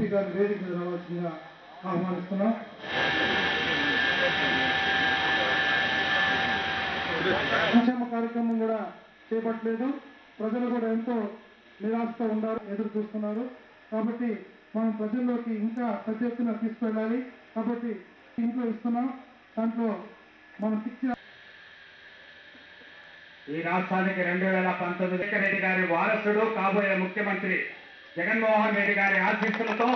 MP గారి వేదిక మీద రావాల్సిందిగా ఆహ్వానిస్తున్నాం సంక్షేమ కార్యక్రమం కూడా చేపట్టలేదు ప్రజలు కూడా ఎంతో నిరాశతో ఉన్నారు ఎదురు చూస్తున్నారు కాబట్టి మనం ప్రజల్లోకి ఇంకా పెద్ద ఎత్తున తీసుకెళ్ళాలి కాబట్టి ఇంట్లో ఇస్తున్నాం దాంట్లో మనం ఇచ్చిన ఈ రాష్ట్రానికి రెండు వేల పంతొమ్మిది రెడ్డి గారి వారసుడు కాబోయే ముఖ్యమంత్రి జగన్మోహన్ రెడ్డి గారి ఆశీస్సులతో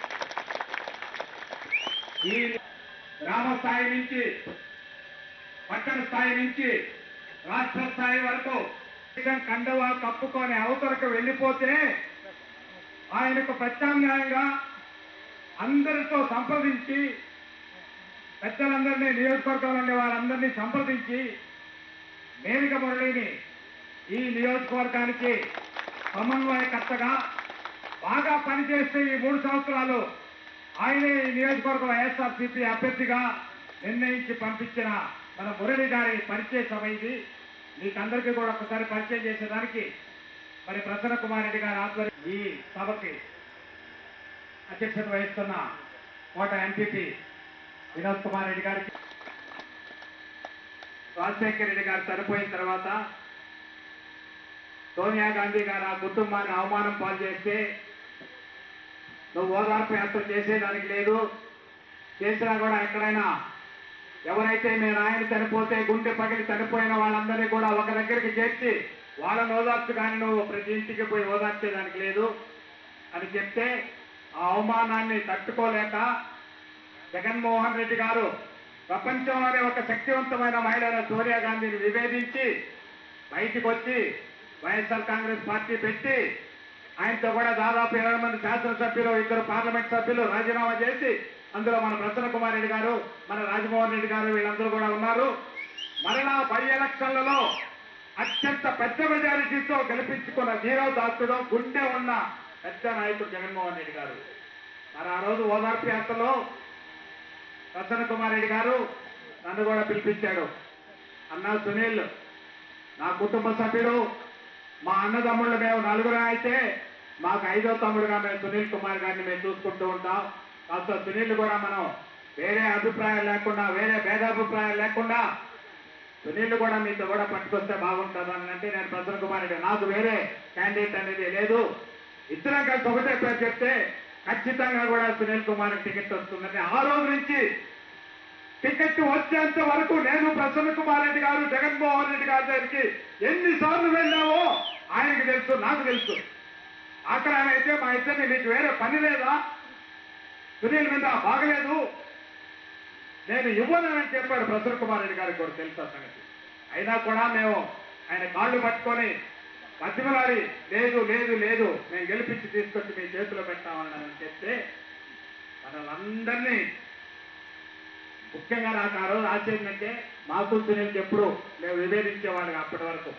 ఈ గ్రామ స్థాయి నుంచి పట్టణ స్థాయి నుంచి రాష్ట్ర స్థాయి వరకు దేశం కండవా కప్పుకొని అవతలకు వెళ్ళిపోతే ఆయనకు ప్రత్యామ్నాయంగా అందరితో సంప్రదించి పెద్దలందరినీ నియోజకవర్గంలో ఉండే వారందరినీ సంప్రదించి మేనిక మురళిని ఈ నియోజకవర్గానికి సమన్వయకర్తగా బాగా పనిచేస్తే ఈ మూడు సంవత్సరాలు ఆయనే ఈ నియోజకవర్గం వైఎస్ఆర్సీపీ అభ్యర్థిగా నిర్ణయించి పంపించిన మన మురళి గారి పరిచయ సభ ఇది మీకందరికీ కూడా ఒకసారి పరిచయం చేసేదానికి మరి ప్రసన్న కుమార్ రెడ్డి గారి ఆధ్వర్యం ఈ సభకి అధ్యక్షత వహిస్తున్న కోట ఎంపీపీ వినోద్ కుమార్ రెడ్డి గారికి రాజశేఖర రెడ్డి గారు చనిపోయిన తర్వాత సోనియా గాంధీ గారు ఆ కుటుంబాన్ని అవమానం పాలు చేస్తే నువ్వు ఓదార్పు యాత్ర చేసేదానికి లేదు చేసినా కూడా ఎక్కడైనా ఎవరైతే మీ నాయన చనిపోతే గుండె పగిలి చనిపోయిన వాళ్ళందరినీ కూడా ఒక దగ్గరికి చేర్చి వాళ్ళని ఓదార్చు కానీ నువ్వు ప్రతి ఇంటికి పోయి ఓదార్చేదానికి లేదు అని చెప్తే ఆ అవమానాన్ని తట్టుకోలేక జగన్మోహన్ రెడ్డి గారు ప్రపంచంలోనే ఒక శక్తివంతమైన మహిళైన సోనియా గాంధీని విభేదించి బయటికి వచ్చి వైఎస్ఆర్ కాంగ్రెస్ పార్టీ పెట్టి ఆయనతో కూడా దాదాపు ఇరవై మంది శాసనసభ్యులు ఇద్దరు పార్లమెంట్ సభ్యులు రాజీనామా చేసి అందులో మన ప్రసన్న కుమార్ రెడ్డి గారు మన రాజమోహన్ రెడ్డి గారు వీళ్ళందరూ కూడా ఉన్నారు మరలా బై ఎలక్షన్లలో అత్యంత పెద్ద మెజారిటీతో గెలిపించుకున్న జీరో దాస్తుడు గుండె ఉన్న పెద్ద నాయకుడు జగన్మోహన్ రెడ్డి గారు మరి ఆ రోజు ఓదార్పు యాత్రలో ప్రసన్న కుమార్ రెడ్డి గారు నన్ను కూడా పిలిపించాడు అన్నా సునీల్ నా కుటుంబ సభ్యుడు మా అన్నదమ్ముళ్ళు మేము నలుగురు అయితే మాకు ఐదో తమ్ముడుగా మేము సునీల్ కుమార్ గారిని మేము చూసుకుంటూ ఉంటాం కాస్త సునీల్ కూడా మనం వేరే అభిప్రాయం లేకుండా వేరే భేదాభిప్రాయం లేకుండా సునీల్ కూడా మీతో కూడా పట్టుకొస్తే బాగుంటుంది అని అంటే నేను ప్రసన్న కుమార్ రెడ్డి నాకు వేరే క్యాండిడేట్ అనేది లేదు ఇద్దరం కలిసి ఒకటే పేరు చెప్తే ఖచ్చితంగా కూడా సునీల్ కుమార్ టికెట్ వస్తుందని ఆ రోజు నుంచి టికెట్ వచ్చేంత వరకు నేను ప్రసన్న కుమార్ రెడ్డి గారు జగన్మోహన్ రెడ్డి గారి దగ్గరికి ఎన్నిసార్లు వెళ్ళావో ఆయనకి తెలుసు నాకు తెలుసు అక్కడ ఆయన అయితే మా ఇద్దరిని మీకు వేరే పని లేదా సునీల్ మీద బాగలేదు నేను ఇవ్వనని చెప్పాడు ప్రసన్న కుమార్ రెడ్డి గారికి కూడా తెలుసు ఆ సంగతి అయినా కూడా మేము ఆయన కాళ్ళు పట్టుకొని బతిమలాడి లేదు లేదు లేదు మేము గెలిపించి తీసుకొచ్చి మీ చేతిలో పెట్టామని చెప్తే మనల్ందరినీ ముఖ్యంగా నాకు ఆ రోజు ఆశ్చర్యం అంటే మాకు సునీల్కి ఎప్పుడు మేము విభేదించేవాళ్ళం అప్పటి వరకు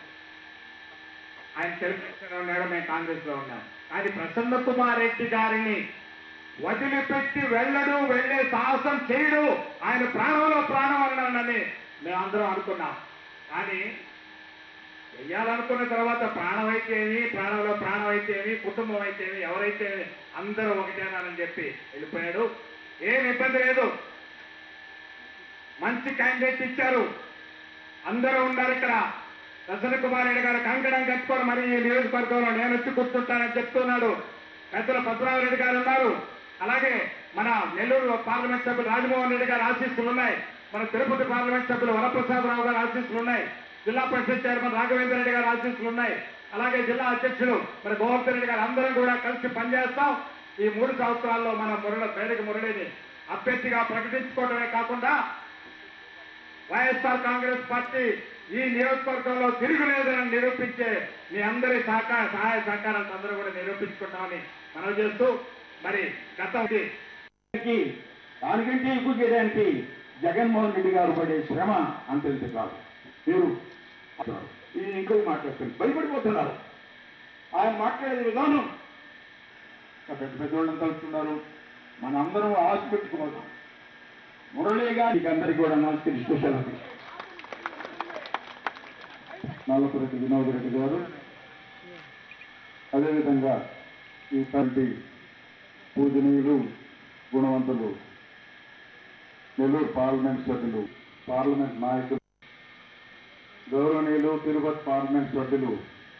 ఆయన తెలుగుదేశంలో ఉన్నాడు మేము కాంగ్రెస్ లో ఉన్నాం కానీ ప్రసన్న కుమార్ రెడ్డి గారిని వదిలిపెట్టి వెళ్ళడు వెళ్ళే సాహసం చేయడు ఆయన ప్రాణంలో ప్రాణం అన్నానని మేమందరం అనుకున్నాం కానీ వెయ్యాలనుకున్న తర్వాత ప్రాణం అయితే ఏమి ప్రాణంలో ప్రాణం అయితే ఏమి కుటుంబం అయితే ఏమి ఎవరైతే ఏమి, అందరూ ఒకటేనానని చెప్పి వెళ్ళిపోయాడు ఏం ఇబ్బంది లేదు మంచి క్యాండిడేట్ ఇచ్చారు అందరూ ఉన్నారు ఇక్కడ ప్రసన్న కుమార్ రెడ్డి గారు కంకణం కట్టుకొని మరి ఈ నియోజకవర్గంలో నేను వచ్చి కూర్చుంటానని చెప్తున్నాడు పెద్దల పద్మనాభరెడ్డి గారు ఉన్నారు అలాగే మన నెల్లూరు పార్లమెంట్ సభ్యులు రాజమోహన్ రెడ్డి గారి ఆశీస్సులు ఉన్నాయి మన తిరుపతి పార్లమెంట్ సభ్యులు వరప్రసాదరావు గారి ఆశీస్సులు ఉన్నాయి జిల్లా పరిషత్ చైర్మన్ రాఘవేంద్ర రెడ్డి గారి ఆశీస్సులు ఉన్నాయి అలాగే జిల్లా అధ్యక్షులు మరి గోవర్ధన్ రెడ్డి గారు అందరం కూడా కలిసి పనిచేస్తాం ఈ మూడు సంవత్సరాల్లో మన మురళ పేదకి మురళిని అభ్యర్థిగా ప్రకటించుకోవడమే కాకుండా వైఎస్ఆర్ కాంగ్రెస్ పార్టీ ఈ నియోజకవర్గంలో తిరుగులేదని నిరూపించే మీ అందరి సహకార సహాయ సహకారాలు అందరూ కూడా నిరూపించుకుంటామని మనవి చేస్తూ మరి గతం కి దానికంటే ఎక్కువ చేయడానికి జగన్మోహన్ రెడ్డి గారు పడే శ్రమ అంత ఇంత కాదు మీరు ఇది ఇంకో మాట్లాడుతుంది భయపడిపోతున్నారు ఆయన మాట్లాడే విధానం ఇంకా పెద్ద పెద్దోళ్ళంతా వస్తున్నారు మన అందరం ఆశ పెట్టుకోవాలి మురళీ గారికి అందరికీ కూడా నమస్కరిస్తూ సెలవు నల్లపురెడ్డి వినోద్ రెడ్డి గారు అదేవిధంగా ఈ తండ్రి పూజనీయులు గుణవంతులు నెల్లూరు పార్లమెంట్ సభ్యులు పార్లమెంట్ నాయకులు గౌరవనీయులు తిరుపతి పార్లమెంట్ సభ్యులు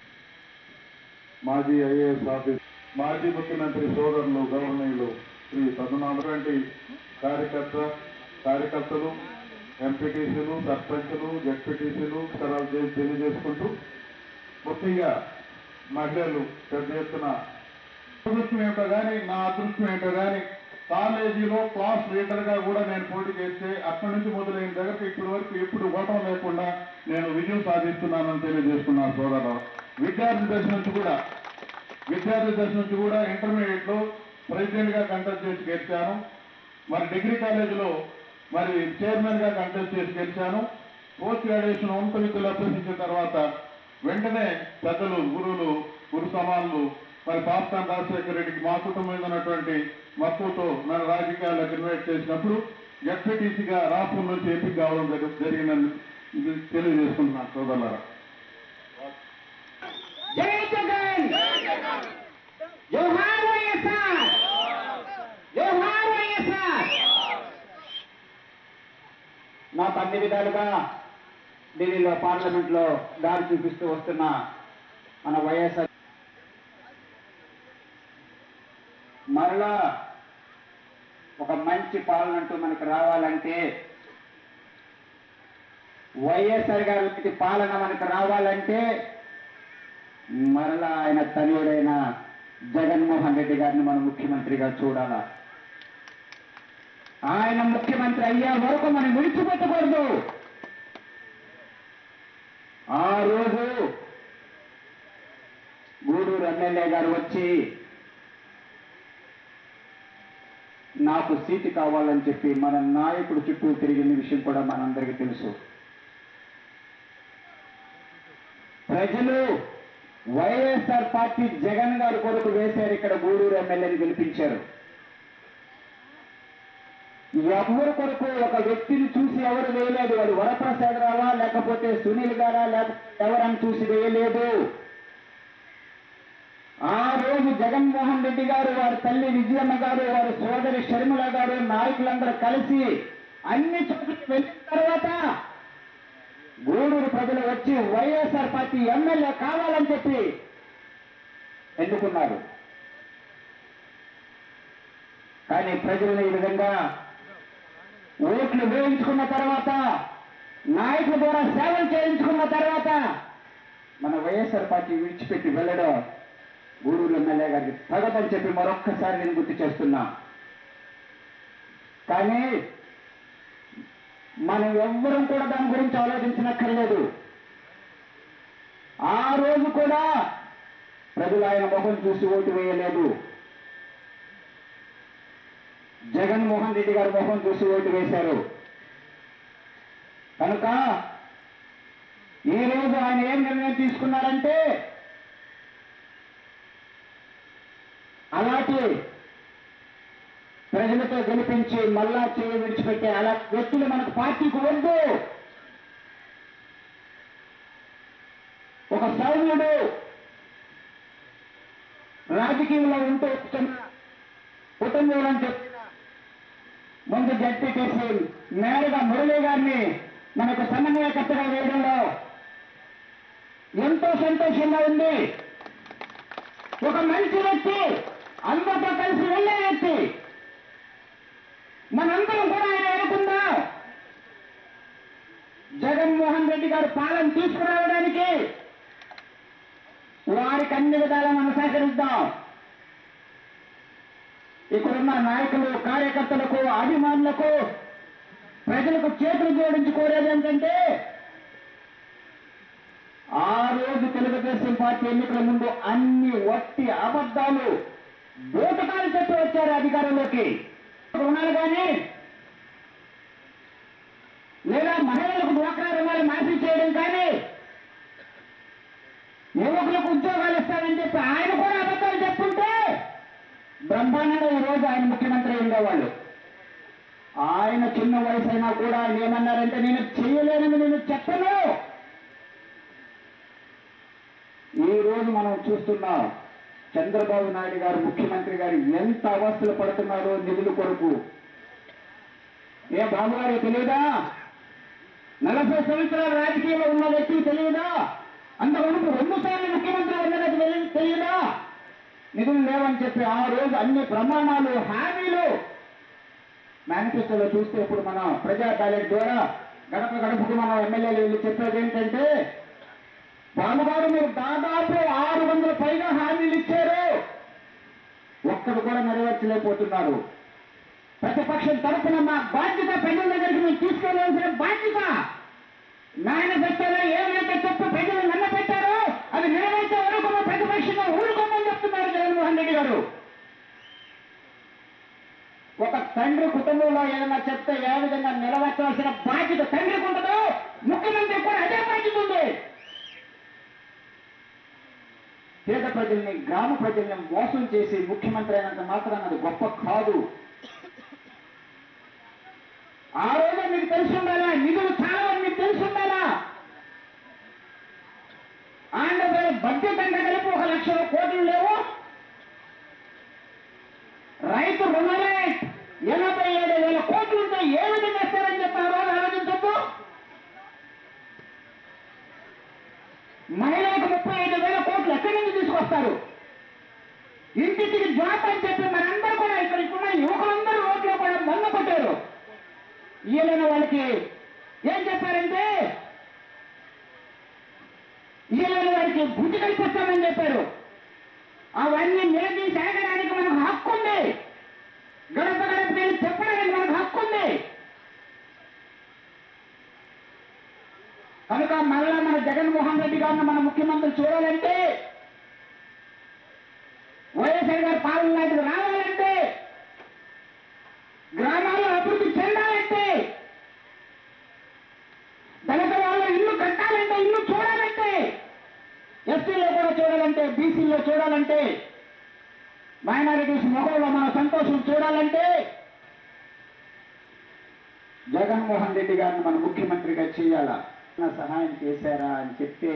మాజీ ఐఏఎస్ ఆఫీస్ మాజీ ముఖ్యమంత్రి సోదరులు గౌరవనీయులు శ్రీ తదనాటువంటి కార్యకర్త కార్యకర్తలు ఎంపీటీసీలు సర్పంచులు జడ్పీటీసీలు సరాలు చేసి తెలియజేసుకుంటూ ముఖ్యంగా మహిళలు పెద్ద ఎత్తున అదృష్టం ఏంటో కానీ నా అదృష్టం ఏంటో కానీ కాలేజీలో క్లాస్ లీడర్గా కూడా నేను పోటీ చేస్తే అక్కడి నుంచి మొదలైన దగ్గరకు ఇప్పటి వరకు ఎప్పుడు ఓటం లేకుండా నేను విజయం సాధిస్తున్నానని తెలియజేస్తున్నాను సోదరు విద్యార్థి దశ నుంచి కూడా విద్యార్థి దశ నుంచి కూడా ఇంటర్మీడియట్లో ప్రెసిడెంట్గా కంటెస్ట్ చేసి గెలిచాను మరి డిగ్రీ కాలేజీలో మరి చైర్మన్గా కంటెస్ట్ చేసి గెలిచాను పోస్ట్ గ్రాడ్యుయేషన్ ఉన్నత విద్యలు అభ్యసించిన తర్వాత వెంటనే పెద్దలు గురువులు గురు సమానులు మరి పాప్కాన్ రాజశేఖర రెడ్డికి మా కుటుంబం మీద ఉన్నటువంటి మక్కువతో నన్ను రాజకీయాల్లోకి ఇన్వైట్ చేసినప్పుడు జడ్పీటీసీగా రాపూర్ నుంచి ఎంపిక కావడం జరి- జరిగిందని ఇది తెలియజేసుకుంటున్నాను సోదరులారా జై జగన్ జోహార్ వైఎస్ఆర్ జోహార్ వైఎస్ఆర్ నాకు అన్ని విధాలుగా ఢిల్లీలో పార్లమెంట్ లో దారి చూపిస్తూ వస్తున్న మన వైఎస్ఆర్ మరలా ఒక మంచి పాలన అంటూ మనకు రావాలంటే వైఎస్ఆర్ గారి పాలన మనకు రావాలంటే మరలా ఆయన తనయుడైన జగన్మోహన్ రెడ్డి గారిని మనం ముఖ్యమంత్రిగా చూడాలా ఆయన ముఖ్యమంత్రి అయ్యే వరకు మనం విడిచిపెట్టకూడదు ఆ రోజు గూడూరు ఎమ్మెల్యే గారు వచ్చి నాకు సీటు కావాలని చెప్పి మన నాయకుడు చుట్టూ తిరిగిన విషయం కూడా మనందరికీ తెలుసు ప్రజలు వైఎస్ఆర్ పార్టీ జగన్ గారి కొరకు వేశారు ఇక్కడ గూడూరు ఎమ్మెల్యేని గెలిపించారు ఎవరి కొరకు ఒక వ్యక్తిని చూసి ఎవరు వేయలేదు వాడు వరప్రసాద్ రావా లేకపోతే సునీల్ గారా లేకపోతే ఎవరని చూసి వేయలేదు ఆ రోజు జగన్మోహన్ రెడ్డి గారు వారి తల్లి విజయమ్మ గారు వారి సోదరి షర్మిల గారు నాయకులందరూ కలిసి అన్ని చోట్లకి వెళ్ళిన తర్వాత గూడూరు ప్రజలు వచ్చి వైఎస్ఆర్ పార్టీ ఎమ్మెల్యే కావాలని చెప్పి ఎన్నుకున్నారు కానీ ప్రజలను ఈ విధంగా ఓట్లు వేయించుకున్న తర్వాత నాయకుల ద్వారా సేవలు చేయించుకున్న తర్వాత మన వైఎస్ఆర్ పార్టీ విడిచిపెట్టి వెళ్ళడం గూడూరు ఎమ్మెల్యే గారికి తగదని చెప్పి మరొక్కసారి నేను గుర్తు చేస్తున్నా కానీ మనం ఎవ్వరం కూడా దాని గురించి ఆలోచించనక్కర్లేదు ఆ రోజు కూడా ప్రజలు ఆయన ముఖం చూసి ఓటు వేయలేదు జగన్మోహన్ రెడ్డి గారి ముఖం చూసి ఓటు వేశారు కనుక ఈ రోజు ఆయన ఏం నిర్ణయం తీసుకున్నారంటే అలాంటి ప్రజలతో గెలిపించి మళ్ళా చేయి విడిచిపెట్టే అలా వ్యక్తులు మనకు పార్టీకి వద్దు ఒక సౌమ్యుడు రాజకీయంలో ఉంటూ వస్తున్న కుటుంబంలో చెప్పిన ముందు జడ్పీటీసీ నేరుగా మురళీ గారిని మనకు సమన్వయకర్తగా వేయడంలో ఎంతో సంతోషంగా ఉంది ఒక మంచి వ్యక్తి అందరితో కలిసి వెళ్ళే వ్యక్తి మనందరం కూడా ఆయన అనుకుందాం జగన్మోహన్ రెడ్డి గారు పాలన తీసుకురావడానికి వారికి అన్ని విధాలా మనం సహకరిద్దాం ఇక్కడున్న నాయకులు కార్యకర్తలకు అభిమానులకు ప్రజలకు చేతులు జోడించి కోరేది ఏంటంటే ఆ రోజు తెలుగుదేశం పార్టీ ఎన్నికల ముందు అన్ని వట్టి అబద్ధాలు బూటకాలు చెప్పి వచ్చారు అధికారంలోకి రుణాలు కానీ లేదా మహిళలకు డ్వాక్రా రుణాలు మాఫీ చేయడం కానీ యువకులకు ఉద్యోగాలు ఇస్తారని చెప్పి ఆయన కూడా అబద్ధాలు చెప్పుంటే బ్రహ్మాండంగా ఈ రోజు ఆయన ముఖ్యమంత్రి ఉండేవాళ్ళు ఆయన చిన్న వయసు అయినా కూడా ఆయన ఏమన్నారంటే నేను చేయలేనని నేను చెప్పను ఈ రోజు మనం చూస్తున్నాం చంద్రబాబు నాయుడు గారు ముఖ్యమంత్రి గారు ఎంత అవస్థలు పడుతున్నారో నిధుల కొరకు ఏ బాబు గారికి తెలియదా నలభై సంవత్సరాల రాజకీయంలో ఉన్న వ్యక్తికి తెలియదా అంతవరకు రెండు సార్లు ముఖ్యమంత్రి ఉన్నది తెలి- తెలియదా నిధులు లేవని చెప్పి ఆ రోజు అన్ని ప్రమాణాలు హామీలు మేనిఫెస్టోలో చూస్తే ఇప్పుడు మన ప్రజా బ్యాలెట్ ద్వారా గడప గడపకు మన ఎమ్మెల్యేలు వెళ్ళి చెప్పేది ఏంటంటే బాబుగారు మీరు దాదాపు ఆరు వందల పైగా హామీలు ఇచ్చారు ఒక్కడు కూడా నెరవేర్చలేకపోతున్నారు ప్రతిపక్షం తరఫున మా బాధ్యత ప్రజల దగ్గరికి మేము తీసుకెళ్లాల్సిన బాధ్యత మేనిఫెస్టోలో ఏమైతే తప్పు ప్రజలు నన్నపెట్టారో అది నెరవేర్చే వరకు మా ప్రతిపక్షంగా ఊరుకోమని చెప్తున్నారు జగన్మోహన్ రెడ్డి గారు ఒక తండ్రి కుటుంబంలో ఏదైనా చెప్తే ఏ విధంగా నిలబెట్టాల్సిన బాధ్యత తండ్రికి ఉండదు ముఖ్యమంత్రి కూడా అదే బాధ్యత ఉంది పేద ప్రజల్ని గ్రామ ప్రజల్ని మోసం చేసి ముఖ్యమంత్రి అయినంత మాత్రాన అది గొప్ప కాదు ఆ రోజు మీకు తెలిసి ఉండాలా నిధులు చాలా మీకు తెలిసి ఉండాలా ఆంధ్రప్రదేశ్ బడ్జెట్ అంటే కలిపి ఒక లక్ష కోట్లు లేవు రైతు రుణమే ఎనభై ఏడు వేల కోట్లు ఉంటే ఏ విధంగా ఇస్తారని చెప్పి ఆ రోజు ఆలోచించద్దు మహిళలకు ముప్పై ఐదు వేల కోట్లు ఎక్కడి నుంచి తీసుకొస్తారు ఇంటికి జాబ్ అని చెప్పి మనందరూ కూడా ఇక్కడ ఉన్న యువకులందరూ రోడ్లో కూడా మొన్న కొట్టారు ఈయన వాళ్ళకి ఏం చెప్పారంటే ఈయన వారికి బుద్ధి కల్పిస్తామని చెప్పారు అవన్నీ నిలదీసి ఆగడానికి మనకు హక్కు ఉంది గడప గడప వెళ్ళి చెప్పడానికి మనకు హక్కు ఉంది కనుక మళ్ళా మన జగన్మోహన్ రెడ్డి గారిని మన ముఖ్యమంత్రి చూడాలంటే వైఎస్ఆర్ గారి పాలన లాంటిది రావాలంటే గ్రామాల్లో అభివృద్ధి చెందాలంటే దళిత వాళ్ళ ఇల్లు కట్టాలంటే ఇల్లు చూడాలంటే ఎస్టీలో కూడా చూడాలంటే బీసీలో చూడాలంటే మైనారిటీస్ మొగల్లో మన సంతోషం చూడాలంటే జగన్మోహన్ రెడ్డి గారిని మన ముఖ్యమంత్రిగా చేయాలా నా సహాయం చేశారా అని చెప్తే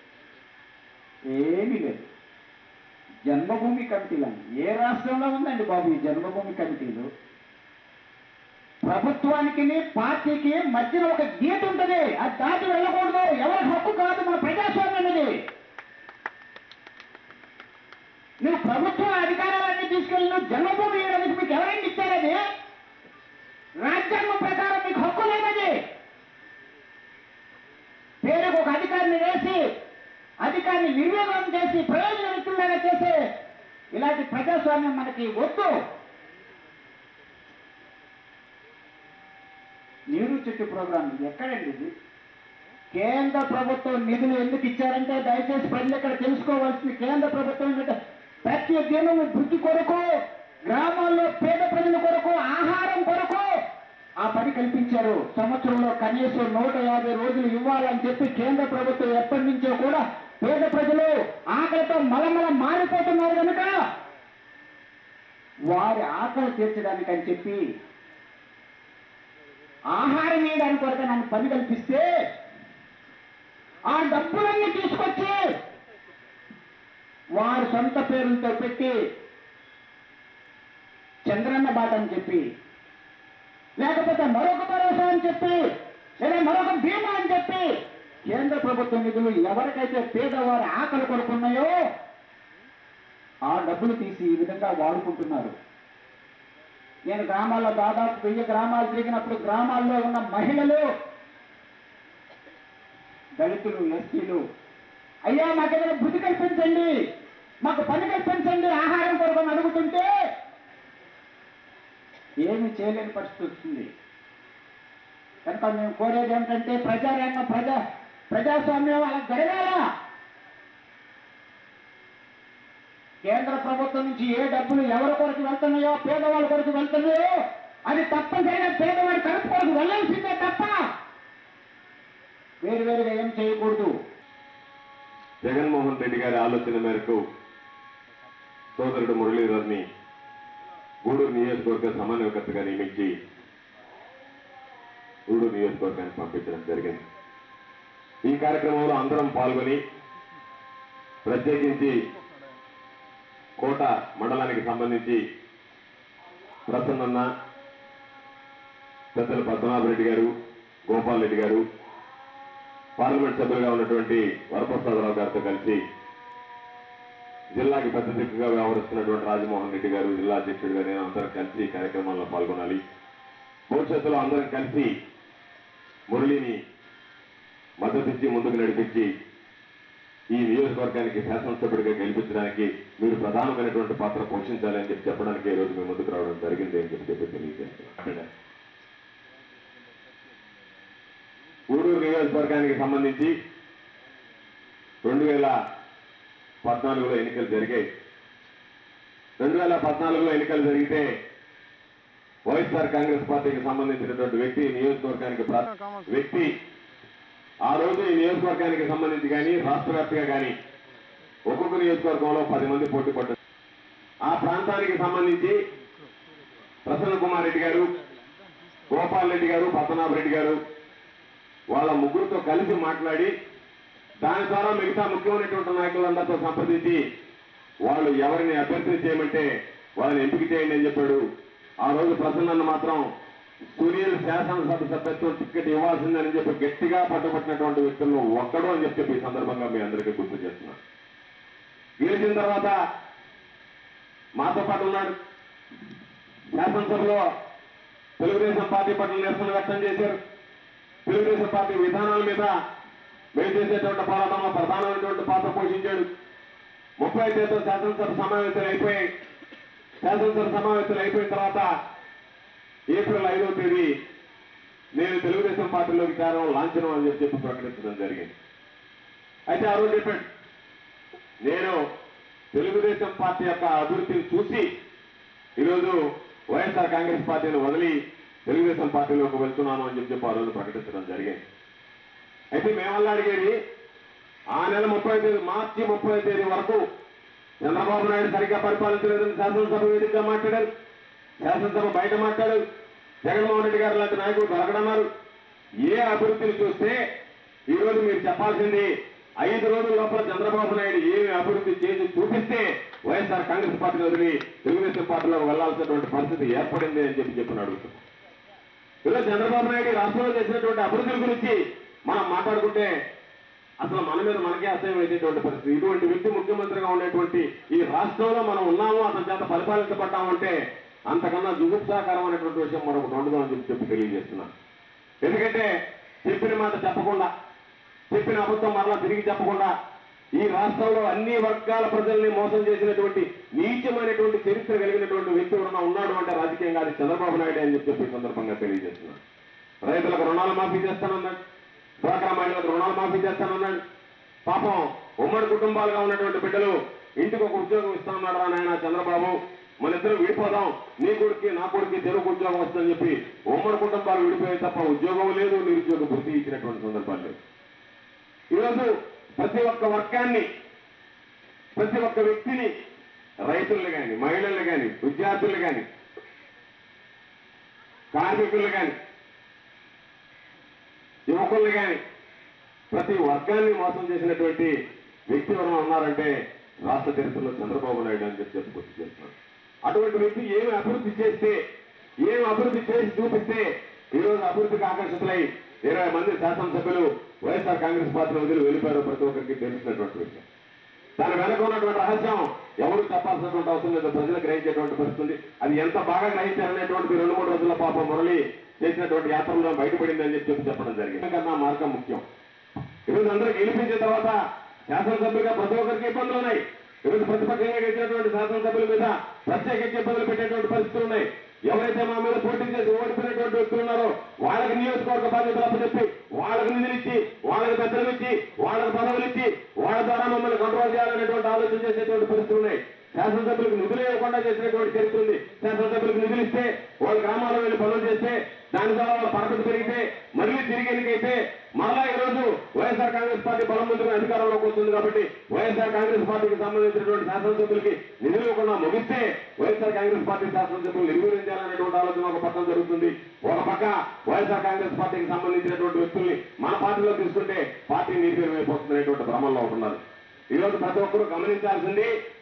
ఏమీ లేదు జన్మభూమి కమిటీలు అని ఏ రాష్ట్రంలో ఉందండి బాబు ఈ జన్మభూమి కమిటీలు ప్రభుత్వానికి పార్టీకి మధ్యన ఒక గీత ఉంటుంది అది దాటి వెళ్ళకూడదు ఎవరి హక్కు కాదు మన ప్రజాస్వామ్యం ఇది నువ్వు ప్రభుత్వ అధికారాలన్నీ తీసుకెళ్ళి నువ్వు జన్మభూమి ఇవ్వడానికి మీకు ఎవరైనా ఇచ్చారది రాజ్యాంగం ప్రకారం మీకు హక్కు లేదది పేరుకు ఒక అధికారిని వేసి అధికారిని నిర్వియోగం చేసి ప్రయోజన వ్యక్తులుగా చేసే ఇలాంటి ప్రజాస్వామ్యం మనకి వద్దు నీరు చెట్టు ప్రోగ్రాం ఇది ఎక్కడండి ఇది కేంద్ర ప్రభుత్వం నిధులు ఎందుకు ఇచ్చారంటే దయచేసి ప్రజలు ఇక్కడ తెలుసుకోవాల్సింది కేంద్ర ప్రభుత్వం ఏంటంటే ప్రతి దినం వృద్ధి కొరకు గ్రామాల్లో పేద ప్రజల కొరకు ఆహారం కొరకు ఆ పని కల్పించారు సంవత్సరంలో కనీసం నూట యాభై రోజులు ఇవ్వాలని చెప్పి కేంద్ర ప్రభుత్వం ఎప్పటి నుంచో కూడా పేద ప్రజలు ఆకలితో మలమల మారిపోతున్నారు కనుక వారి ఆకలి తీర్చడానికి అని చెప్పి ఆహారం వేయడానికి కొరకు నన్ను పని కల్పిస్తే ఆ డబ్బులన్నీ తీసుకొచ్చి వారి సొంత పేరులతో పెట్టి చంద్రన్న బాట అని చెప్పి లేకపోతే మరొక భరోసా అని చెప్పి లేదా మరొక బీమా అని చెప్పి కేంద్ర ప్రభుత్వ నిధులు ఎవరికైతే పేదవారి ఆకలి కొడుకున్నాయో ఆ డబ్బులు తీసి ఈ విధంగా వాడుకుంటున్నారు నేను గ్రామాల్లో దాదాపు వెయ్యి గ్రామాలు తిరిగినప్పుడు గ్రామాల్లో ఉన్న మహిళలు దళితులు ఎస్టీలు అయ్యా మాకేదైనా బుద్ధి కల్పించండి మాకు పని కల్పించండి ఆహారం కొరకు అని అడుగుతుంటే ఏమి చేయలేని పరిస్థితి వస్తుంది కనుక మేము కోరేది ఏమిటంటే ప్రజారంగం ప్రజా ప్రజాస్వామ్యం అలా జరగాల కేంద్ర ప్రభుత్వం నుంచి ఏ డబ్బులు ఎవరి కొరకు వెళ్తున్నాయో పేదవాళ్ళ కొరకు వెళ్తున్నాయో అది తప్పనిసరిగా పేదవాడి కడుపు కొరకు వెళ్ళాల్సిందే తప్ప వేరు వేరుగా ఏం చేయకూడదు జగన్మోహన్ రెడ్డి గారి ఆలోచన మేరకు సోదరుడు మురళీధర్ని గూడూరు నియోజకవర్గ సమన్వయకర్తగా నియమించి గూడూరు నియోజకవర్గానికి పంపించడం జరిగింది ఈ కార్యక్రమంలో అందరం పాల్గొని ప్రత్యేకించి కోట మండలానికి సంబంధించి ప్రసన్నన్న పెద్దల పద్మనాభరెడ్డి గారు గోపాల్ రెడ్డి గారు పార్లమెంట్ సభ్యులుగా ఉన్నటువంటి వరప్రసాదరావు గారితో కలిసి జిల్లాకి పెద్ద దిక్కుగా వ్యవహరిస్తున్నటువంటి రాజమోహన్ రెడ్డి గారు జిల్లా అధ్యక్షుడిగా నేను అందరం కలిసి ఈ కార్యక్రమంలో పాల్గొనాలి భవిష్యత్తులో అందరం కలిసి మురళిని మద్దతిచ్చి ముందుకు నడిపించి ఈ నియోజకవర్గానికి శాసనసభ్యుడిగా గెలిపించడానికి మీరు ప్రధానమైనటువంటి పాత్ర పోషించాలని చెప్పి చెప్పడానికి ఈ రోజు మేము ముందుకు రావడం జరిగింది అని చెప్పి చెప్పి తెలియజేస్తున్నాం గూడూరు నియోజకవర్గానికి సంబంధించి రెండు వేల పద్నాలుగులో ఎన్నికలు జరిగాయి రెండు వేల పద్నాలుగులో ఎన్నికలు జరిగితే వైఎస్ఆర్ కాంగ్రెస్ పార్టీకి సంబంధించినటువంటి వ్యక్తి నియోజకవర్గానికి ప్రా- వ్యక్తి ఆ రోజు ఈ నియోజకవర్గానికి సంబంధించి కానీ రాష్ట్ర వ్యాప్తంగా కానీ ఒక్కొక్క నియోజకవర్గంలో పది మంది పోటీ పడ్డారు ఆ ప్రాంతానికి సంబంధించి ప్రసన్న కుమార్ రెడ్డి గారు గోపాల్ రెడ్డి గారు పద్మనాభ రెడ్డి గారు వాళ్ళ ముగ్గురితో కలిసి మాట్లాడి దాని ద్వారా మిగతా ముఖ్యమైనటువంటి నాయకులందరితో సంప్రదించి వాళ్ళు ఎవరిని అభ్యర్థన చేయమంటే వాళ్ళని ఎంపిక చేయండి అని చెప్పాడు ఆ రోజు ప్రసన్న మాత్రం సునీల్ శాసనసభ సభ్యత్వం టికెట్ ఇవ్వాల్సిందని చెప్పి గట్టిగా పట్టుబట్టినటువంటి వ్యక్తుల్లో ఒక్కడు అని చెప్పి ఈ సందర్భంగా మీ అందరికీ గుర్తు చేస్తున్నాను గెలిచిన తర్వాత మాతో పాటు ఉన్నాడు శాసనసభలో తెలుగుదేశం పార్టీ పట్ల నిరసన వ్యక్తం చేశారు తెలుగుదేశం పార్టీ విధానాల మీద మేము చేసేటువంటి పోరాటంలో ప్రధానమైనటువంటి పాత్ర పోషించాడు ముప్పై తేదీ శాసనసభ సమావేశాలు అయిపోయాయి శాసనసభ సమావేశాలు అయిపోయిన తర్వాత ఏప్రిల్ ఐదవ తేదీ నేను తెలుగుదేశం పార్టీలోకి చేరడం లాంఛనం అని చెప్పి చెప్పి ప్రకటించడం జరిగింది అయితే ఆ రోజు చెప్పాడు నేను తెలుగుదేశం పార్టీ యొక్క అభివృద్ధిని చూసి ఈరోజు వైఎస్ఆర్ కాంగ్రెస్ పార్టీని వదిలి తెలుగుదేశం పార్టీలోకి వెళ్తున్నాను అని చెప్పి చెప్పి ఆ రోజు ప్రకటించడం జరిగింది అయితే మేమల్లా అడిగేది ఆ నెల ముప్పై తేదీ మార్చి ముప్పై తేదీ వరకు చంద్రబాబు నాయుడు సరిగ్గా పరిపాలించలేదని శాసనసభ వేదికగా మాట్లాడారు శాసనసభ బయట మాట్లాడారు జగన్మోహన్ రెడ్డి గారు లాంటి నాయకులు దొరకడన్నారు ఏ అభివృద్ధిని చూస్తే ఈ రోజు మీరు చెప్పాల్సింది ఐదు రోజుల లోపల చంద్రబాబు నాయుడు ఏమి అభివృద్ధి చేసి చూపిస్తే వైఎస్ఆర్ కాంగ్రెస్ పార్టీని వదిలి తెలుగుదేశం పార్టీలోకి వెళ్లాల్సినటువంటి పరిస్థితి ఏర్పడింది అని చెప్పి చెప్పి అడుగుతున్నాం ఈరోజు చంద్రబాబు నాయుడు ఈ రాష్ట్రంలో చేసినటువంటి అభివృద్ధుల గురించి మనం మాట్లాడుకుంటే అసలు మన మీద మనకే అసహ్యం అయ్యేటువంటి పరిస్థితి ఇటువంటి వ్యక్తి ముఖ్యమంత్రిగా ఉండేటువంటి ఈ రాష్ట్రంలో మనం ఉన్నాము అతని చేత పరిపాలించబడ్డామంటే అంతకన్నా జుగుప్సాకరమైనటువంటి విషయం మరొకటి ఉండదు అని చెప్పి చెప్పి తెలియజేస్తున్నాను ఎందుకంటే చెప్పిన మాట చెప్పకుండా చెప్పిన అబద్ధం మరలా తిరిగి చెప్పకుండా ఈ రాష్ట్రంలో అన్ని వర్గాల ప్రజల్ని మోసం చేసినటువంటి నీచమైనటువంటి చరిత్ర కలిగినటువంటి వ్యక్తి ఎవరన్నా ఉన్నాడు అంటే రాజకీయంగా అది చంద్రబాబు నాయుడు అని చెప్పి చెప్పి ఈ సందర్భంగా తెలియజేస్తున్నాను రైతులకు రుణాలు మాఫీ చేస్తానన్నాడు డ్వాక్రా మహిళలకు రుణాలు మాఫీ చేస్తానన్నాడు పాపం ఉమ్మడి కుటుంబాలుగా ఉన్నటువంటి బిడ్డలు ఇంటికి ఒక ఉద్యోగం ఇస్తానన్నాడు రా నాయన చంద్రబాబు మన ఇద్దరు విడిపోదాం నీ కొడుకు నా కొడుకు తెలుగు ఉద్యోగం వస్తుందని చెప్పి ఉమ్మడి కుటుంబాలు విడిపోయే తప్ప ఉద్యోగం లేదు నిరుద్యోగ భృతి ఇచ్చినటువంటి సందర్భాలు లేవు ఈరోజు ప్రతి ఒక్క వర్గాన్ని ప్రతి ఒక్క వ్యక్తిని రైతుల్ని కానీ మహిళల్ని కానీ విద్యార్థులు కానీ కార్మికులు కానీ యువకుల్ని కానీ ప్రతి వర్గాన్ని మోసం చేసినటువంటి వ్యక్తి ఎవరైనా ఉన్నారంటే రాష్ట్ర చరిత్రలో చంద్రబాబు నాయుడు అని చెప్పి చెప్పి గుర్తు చేస్తున్నాను అటువంటి వ్యక్తి ఏమి అభివృద్ధి చేస్తే ఏమి అభివృద్ధి చేసి చూపిస్తే ఈరోజు అభివృద్ధికి ఆకర్షితులై ఇరవై మంది శాసనసభ్యులు వైఎస్ఆర్ కాంగ్రెస్ పార్టీ వదిలి వెళ్ళిపోయారు ప్రతి ఒక్కరికి తెలిసినటువంటి విషయం దాని వెనక ఉన్నటువంటి రహస్యం ఎవరు చెప్పాల్సినటువంటి అవసరం లేదు ప్రజలు గ్రహించేటువంటి పరిస్థితి ఉంది. అది ఎంత బాగా గ్రహించారనేటువంటి రెండు మూడు రోజుల పాపం మురళి చేసినటువంటి యాత్రలో బయటపడింది అని చెప్పి చెప్పి చెప్పడం జరిగింది కన్నా మార్గం ముఖ్యం ఈరోజు అందరూ గెలిపించిన తర్వాత శాసనసభ్యులుగా ప్రతి ఒక్కరికి ఇబ్బందులు ఉన్నాయి ఈరోజు ప్రతిపక్షంగా గెలిచినటువంటి శాసనసభ్యుల మీద ప్రత్యేకించి ఇబ్బందులు పెట్టేటువంటి పరిస్థితులు ఉన్నాయి ఎవరైతే మా మీద పోటీ చేసి ఓడిపోయినటువంటి వ్యక్తులు ఉన్నారో వాళ్ళకి నియోజకవర్గ బాధ్యతలు అప్పచెప్పి వాళ్ళకి నిధులు ఇచ్చి వాళ్ళకి పెద్దలు ఇచ్చి వాళ్ళకి పదవులు ఇచ్చి వాళ్ళ ద్వారా మమ్మల్ని కంట్రోల్ చేయాలనేటువంటి ఆలోచన చేసేటువంటి పరిస్థితులు ఉన్నాయి శాసనసభ్యులకు నిధులు ఇవ్వకుండా చేసినటువంటి చరిత్ర ఉంది శాసనసభ్యులకు నిధులు ఇస్తే వాళ్ళ గ్రామాల్లో వెళ్ళి పనులు చేస్తే దాని ద్వారా వాళ్ళ పరపతి పెరిగితే మళ్ళీ తిరిగి ఎన్నికైతే మరలా ఈ రోజు వైఎస్ఆర్ కాంగ్రెస్ పార్టీ బలం ముందుగా అధికారంలోకి వస్తుంది కాబట్టి వైఎస్ఆర్ కాంగ్రెస్ పార్టీకి సంబంధించినటువంటి శాసనసభ్యులకి నిధులు ఇవ్వకుండా ముగిస్తే వైఎస్ఆర్ కాంగ్రెస్ పార్టీ శాసనసభ్యులు నిర్వహించాలనేటువంటి ఆలోచన ఒక పక్కన జరుగుతుంది ఒక పక్క వైఎస్ఆర్ కాంగ్రెస్ పార్టీకి సంబంధించినటువంటి వ్యక్తుల్ని మన పార్టీలో తీసుకుంటే పార్టీ నిర్వీర్యం అయిపోతుందనేటువంటి భ్రమంలో ఉంటున్నారు ఈ రోజు ప్రతి ఒక్కరూ గమనించాల్సింది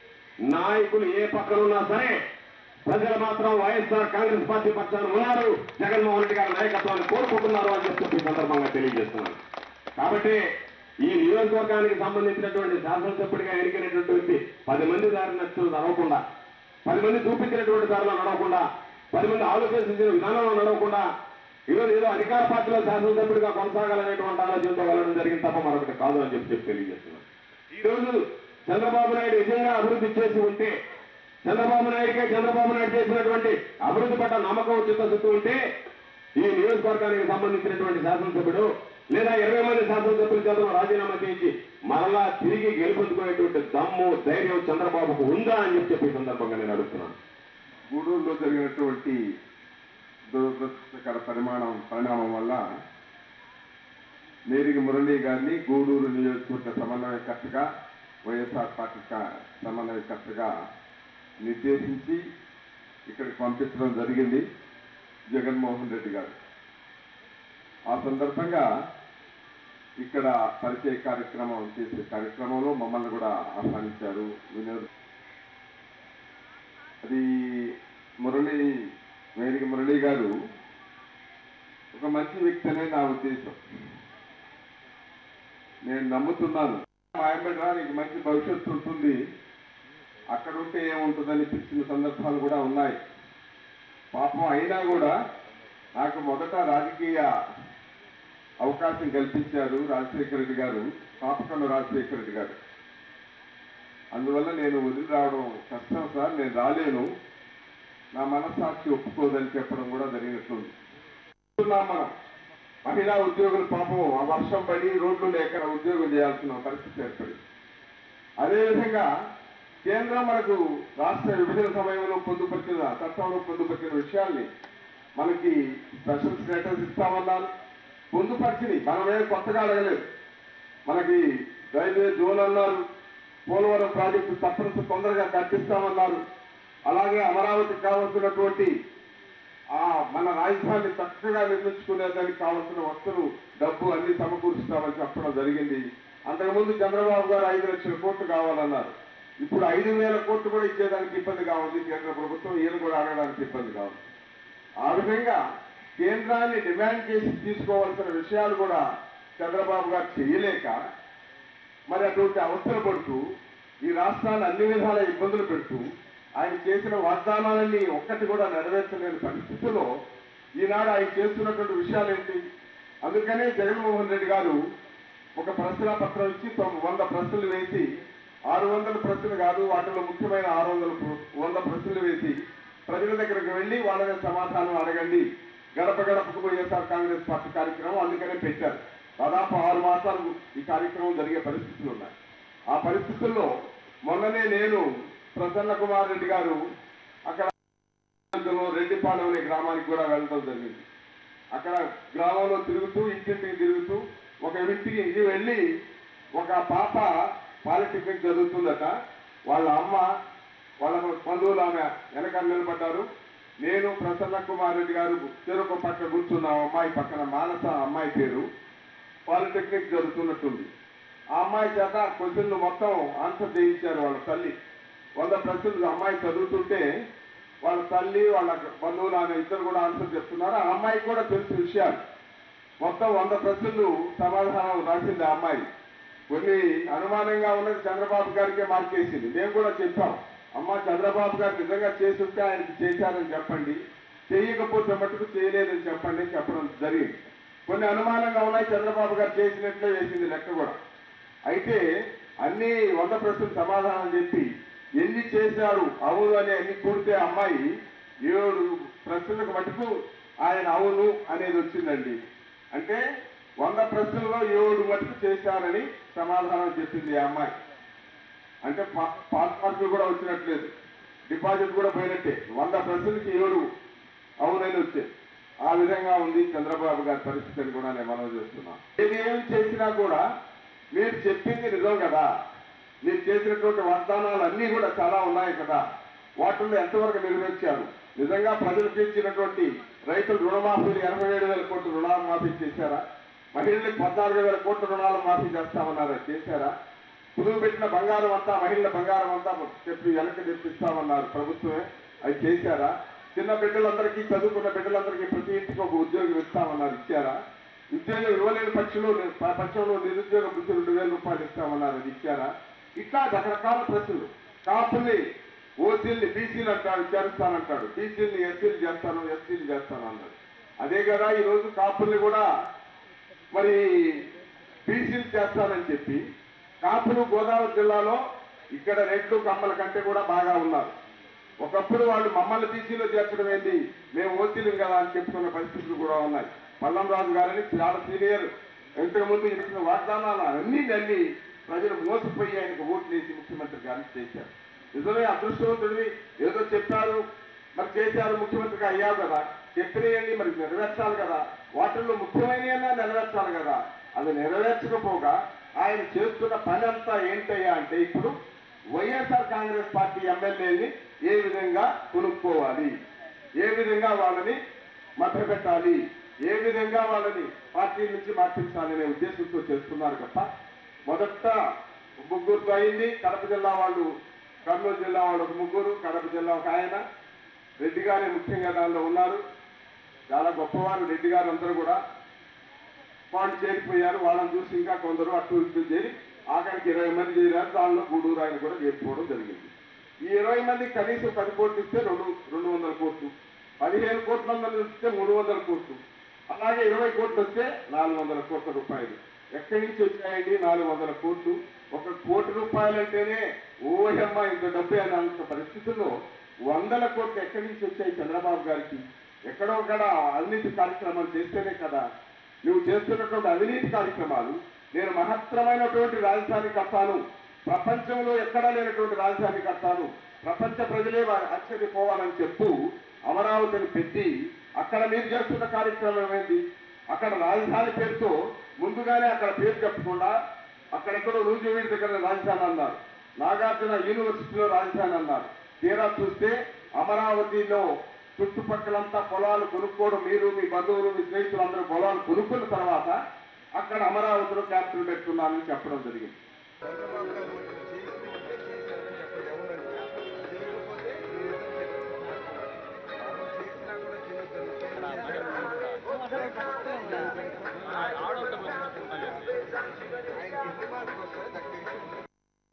నాయకులు ఏ పక్కన ఉన్నా సరే ప్రజలు మాత్రం వైఎస్ఆర్ కాంగ్రెస్ పార్టీ పక్షాన ఉన్నారు జగన్మోహన్ రెడ్డి గారి నాయకత్వాన్ని కోరుకుంటున్నారు అని చెప్పి ఈ సందర్భంగా తెలియజేస్తున్నాను కాబట్టి ఈ నియోజకవర్గానికి సంబంధించినటువంటి శాసనసభ్యుడిగా ఎన్నికైనటువంటి వ్యక్తి పది మంది దారి నచ్చులు నడవకుండా పది మంది చూపించినటువంటి దారిలో నడవకుండా పది మంది ఆలోచించిన విధానంలో నడవకుండా ఈరోజు ఏదో అధికార పార్టీలో శాసనసభ్యుడిగా కొనసాగాలనేటువంటి ఆలోచనతో వెళ్ళడం జరిగింది తప్ప మరొకటి కాదు అని చెప్పి చెప్పి తెలియజేస్తున్నాను ఈ రోజు చంద్రబాబు నాయుడు నిజంగా అభివృద్ధి చేసి ఉంటే చంద్రబాబు నాయుడికే చంద్రబాబు నాయుడు చేసినటువంటి అభివృద్ధి పట్ల నమ్మకం చిత్తశుద్ధి ఉంటే ఈ నియోజకవర్గానికి సంబంధించినటువంటి శాసనసభ్యుడు లేదా ఇరవై మంది శాసనసభ్యుల చేత రాజీనామా చేయించి మరలా తిరిగి గెలుపొందుకునేటువంటి దమ్ము ధైర్యం చంద్రబాబుకు ఉందా అని చెప్పి చెప్పి ఈ సందర్భంగా నేను అడుగుతున్నాను గూడూరులో జరిగినటువంటి దురదృష్టకర పరిమాణం పరిణామం వల్ల నేరిగి మురళీ గారిని గూడూరు నియోజకవర్గ సమన్వయకర్తగా వైఎస్ఆర్ పార్టీ కా- సమన్వయకర్తగా నిర్దేశించి ఇక్కడికి పంపించడం జరిగింది జగన్మోహన్ రెడ్డి గారు ఆ సందర్భంగా ఇక్కడ పరిచయ కార్యక్రమం చేసే కార్యక్రమంలో మమ్మల్ని కూడా ఆహ్వానించారు వినోద్ అది మురళి మేరికి మురళి గారు ఒక మంచి వ్యక్తి అనే నా ఉద్దేశం నేను నమ్ముతున్నాను మాయబడ్రా నీకు మంచి భవిష్యత్తు ఉంటుంది అక్కడ ఉంటే ఏముంటుందని అనిపించిన సందర్భాలు కూడా ఉన్నాయి పాపం అయినా కూడా నాకు మొదట రాజకీయ అవకాశం కల్పించారు రాజశేఖర రెడ్డి గారు పాపకన్న రాజశేఖర రెడ్డి గారు అందువల్ల నేను వదిలి రావడం కష్టం సార్ నేను రాలేను నా మనస్సాక్షి ఒప్పుకోదని చెప్పడం కూడా జరిగినట్లుంది చూస్తున్నాం మనం మహిళా ఉద్యోగులు పాపం ఆ వర్షం పడి రోడ్లు లేక ఉద్యోగం చేయాల్సిన పరిస్థితి ఏర్పడింది అదేవిధంగా కేంద్రం మనకు రాష్ట్ర విభజన సమయంలో పొందుపరిచిన చట్టంలో పొందుపరిచిన విషయాల్ని మనకి స్పెషల్ స్టేటస్ ఇస్తామన్నారు పొందుపరిచింది మనమే కొత్తగా అడగలేదు మనకి రైల్వే జోన్ అన్నారు పోలవరం ప్రాజెక్టు తప్పనిసరి తొందరగా కట్టిస్తామన్నారు అలాగే అమరావతికి కావాల్సినటువంటి ఆ మన రాజధాని చక్కగా నిర్మించుకునేదానికి కావాల్సిన వస్తువులు డబ్బు అన్ని సమకూరుస్తామని చెప్పడం జరిగింది అంతకుముందు చంద్రబాబు గారు ఐదు లక్షల కోట్లు కావాలన్నారు ఇప్పుడు ఐదు వేల కోట్లు కూడా ఇచ్చేదానికి ఇబ్బందిగా ఉంది కేంద్ర ప్రభుత్వం ఈయన కూడా అడగడానికి ఇబ్బందిగా ఉంది ఆ విధంగా కేంద్రాన్ని డిమాండ్ చేసి తీసుకోవాల్సిన విషయాలు కూడా చంద్రబాబు గారు చేయలేక మరి అటువంటి అవసరం పడుతూ ఈ రాష్ట్రాన్ని అన్ని విధాల ఇబ్బందులు పెడుతూ ఆయన చేసిన వాగ్దానాలన్నీ ఒక్కటి కూడా నెరవేర్చలేని పరిస్థితుల్లో ఈనాడు ఆయన చేస్తున్నటువంటి విషయాలు ఏంటి అందుకనే జగన్మోహన్ రెడ్డి గారు ఒక ప్రశ్న పత్రం ఇచ్చి తొమ్- వంద ప్రశ్నలు వేసి ఆరు వందల ప్రశ్నలు కాదు వాటిలో ముఖ్యమైన ఆరు వందల ప్ర- వంద ప్రశ్నలు వేసి ప్రజల దగ్గరకు వెళ్ళి వాళ్ళని సమాధానం అడగండి గడప గడపకు వైఎస్ఆర్ కాంగ్రెస్ పార్టీ కార్యక్రమం అందుకనే పెట్టారు దాదాపు ఆరు మాసాలు ఈ కార్యక్రమం జరిగే పరిస్థితులు ఉన్నాయి ఆ పరిస్థితుల్లో మొన్ననే నేను ప్రసన్న కుమార్ రెడ్డి గారు అక్కడ రెడ్డిపాలెం అనే గ్రామానికి కూడా వెళ్ళడం జరిగింది అక్కడ గ్రామంలో తిరుగుతూ ఇంటింటికి తిరుగుతూ ఒక ఇంటికి ఇది వెళ్ళి ఒక పాప పాలిటెక్నిక్ చదువుతుందట వాళ్ళ అమ్మ వాళ్ళ బంధువులు ఆమె వెనకాల నిలబడ్డారు నేను ప్రసన్న కుమార్ రెడ్డి గారు చెరుకు పక్క కూర్చున్నాం అమ్మాయి పక్కన మానస అమ్మాయి పేరు పాలిటెక్నిక్ జరుగుతున్నట్టుంది ఆ అమ్మాయి చేత క్వశ్చన్లు మొత్తం ఆన్సర్ చేయించారు వాళ్ళ తల్లి వంద ప్రశ్నలు అమ్మాయి చదువుతుంటే వాళ్ళ తల్లి వాళ్ళ బంధువులు ఆమె ఇద్దరు కూడా ఆన్సర్ చెప్తున్నారు ఆ అమ్మాయికి కూడా తెలుసు విషయాలు మొత్తం వంద ప్రశ్నలు సమాధానం రాసింది ఆ అమ్మాయి కొన్ని అనుమానంగా ఉన్నది చంద్రబాబు గారికే మార్కేసింది మేము కూడా చెప్పాం అమ్మ చంద్రబాబు గారు నిజంగా చేసుంటే ఆయనకి చేశారని చెప్పండి చేయకపోతే మటుకు చేయలేదని చెప్పండి చెప్పడం జరిగింది కొన్ని అనుమానంగా ఉన్నాయి చంద్రబాబు గారు చేసినట్లే వేసింది లెక్క కూడా అయితే అన్ని వంద ప్రశ్నలు సమాధానం చెప్పి ఎన్ని చేశారు అవును అని అన్ని కూడితే అమ్మాయి ఏడు ప్రశ్నలకు మటుకు ఆయన అవును అనేది వచ్చిందండి అంటే వంద ప్రశ్నల్లో ఏడు మటుకు చేశారని సమాధానం చెప్పింది ఆ అమ్మాయి అంటే పా- పాస్ మార్కులు కూడా వచ్చినట్లేదు డిపాజిట్ కూడా పోయినట్టే వంద ప్రశ్నలకి ఏడు అవునని వచ్చాయి ఆ విధంగా ఉంది చంద్రబాబు గారి పరిస్థితి అని కూడా నేను మనం చేస్తున్నా ఏది ఏమి చేసినా కూడా మీరు చెప్పింది నిజం కదా మీరు చేసినటువంటి వాగ్దానాలు అన్నీ కూడా చాలా ఉన్నాయి కదా వాటిల్లో ఎంతవరకు నెరవేర్చారు నిజంగా ప్రజలకు ఇచ్చినటువంటి రైతులు రుణమాఫీలు ఎనభై ఏడు వేల కోట్ల రుణాలు మాఫీ చేశారా మహిళలకు పద్నాలుగు వేల కోట్ల రుణాలు మాఫీ చేస్తామన్నారా చేశారా కుదువు పెట్టిన బంగారం అంతా మహిళల బంగారం అంతా చెప్పి వెనక్కి తెప్పిస్తామన్నారు ప్రభుత్వమే అది చేశారా చిన్న బిడ్డలందరికీ చదువుకున్న బిడ్డలందరికీ ప్రతి ఇంటికి ఒక ఉద్యోగం ఇస్తామన్నారు ఇచ్చారా ఉద్యోగం ఇవ్వలేని పక్షులు పక్షంలో నిరుద్యోగ వృత్తి రెండు వేల రూపాయలు ఇస్తామన్నారు అది ఇచ్చారా ఇట్లా రకరకాల ప్రశ్నలు కాపుల్ని ఓసీల్ని బీసీలు అంటాడు చేరుస్తానంటాడు బీసీల్ని ఎస్సీలు చేస్తాను ఎస్సీలు చేస్తాను అన్నాడు అదే కదా ఈ రోజు కాపుల్ని కూడా మరి బీసీలు చేస్తానని చెప్పి కాపులు గోదావరి జిల్లాలో ఇక్కడ రెడ్లు కమ్మల కంటే కూడా బాగా ఉన్నారు ఒకప్పుడు వాళ్ళు మమ్మల్ని బీసీలో చేర్చడం ఏంటి మేము ఓసీలం కదా అని చెప్పుకున్న పరిస్థితులు కూడా ఉన్నాయి పల్లం రాజు గారని చాలా సీనియర్ ఇంతకుముందు ఇచ్చిన వాగ్దానాలు అన్ని నల్లి ప్రజలు మోసపోయి ఆయనకు ఓట్లు వేసి ముఖ్యమంత్రి గారిని చేశారు నిజమే అదృష్టవంతుడివి ఏదో చెప్పారు మరి చేశారు ముఖ్యమంత్రిగా అయ్యావు కదా చెప్పినయండి మరి నెరవేర్చాలి కదా వాటిల్లో ముఖ్యమైనవన్నా నెరవేర్చాలి కదా అది నెరవేర్చకపోగా ఆయన చేస్తున్న పని అంతా ఏంటయ్యా అంటే ఇప్పుడు వైఎస్ఆర్ కాంగ్రెస్ పార్టీ ఎమ్మెల్యేని ఏ విధంగా కొనుక్కోవాలి ఏ విధంగా వాళ్ళని మభ్యపెట్టాలి ఏ విధంగా వాళ్ళని పార్టీ నుంచి మార్పించాలనే ఉద్దేశంతో చేస్తున్నారు తప్ప మొదట ముగ్గురుతో అయింది కడప జిల్లా వాళ్ళు కర్నూలు జిల్లా వాళ్ళు ఒక ముగ్గురు కడప జిల్లా ఒక ఆయన రెడ్డి గారే ముఖ్యంగా దానిలో ఉన్నారు చాలా గొప్పవారు రెడ్డి గారు అందరూ కూడా వాళ్ళు చేరిపోయారు వాళ్ళని చూసి ఇంకా కొందరు అటు ఇటు చేరి ఆఖరికి ఇరవై మంది చేరారు దానిలో గూడూరు ఆయన కూడా చేరిపోవడం జరిగింది ఈ ఇరవై మంది కనీసం పది కోట్లు ఇస్తే రెండు రెండు వందల కోట్లు పదిహేను కోట్ల మంది ఇస్తే మూడు వందల కోట్లు అలాగే ఇరవై కోట్లు వస్తే నాలుగు వందల కోట్ల రూపాయలు ఎక్కడి నుంచి వచ్చాయండి నాలుగు వందల కోట్లు ఒక కోటి రూపాయలంటేనే ఓహమ్మ ఇంత డబ్బు అని అంత పరిస్థితుల్లో వందల కోట్లు ఎక్కడి నుంచి వచ్చాయి చంద్రబాబు గారికి ఎక్కడో ఒకడ అవినీతి కార్యక్రమాలు చేస్తేనే కదా నువ్వు చేస్తున్నటువంటి అవినీతి కార్యక్రమాలు నేను మహత్తరమైనటువంటి రాజధాని కట్టాను ప్రపంచంలో ఎక్కడా లేనటువంటి రాజధాని కట్టాను ప్రపంచ ప్రజలే వారి ఆశ్చర్యపోవాలని చెప్తూ అమరావతిని పెట్టి అక్కడ మీరు చేస్తున్న కార్యక్రమం ఏంటి అక్కడ రాజధాని పేరుతో ముందుగానే అక్కడ పేరు చెప్పకుండా అక్కడెక్కడో రూజువీడి దగ్గర రాజధాని అన్నారు నాగార్జున యూనివర్సిటీలో రాజధాని అన్నారు తీరా చూస్తే అమరావతిలో చుట్టుపక్కలంతా పొలాలు కొనుక్కోవడం మీరు మీ బంధువులు మీ స్నేహితులు అందరూ పొలాలు కొనుక్కున్న తర్వాత అక్కడ అమరావతిలో క్యాపిటల్ పెట్టుకున్నానని చెప్పడం జరిగింది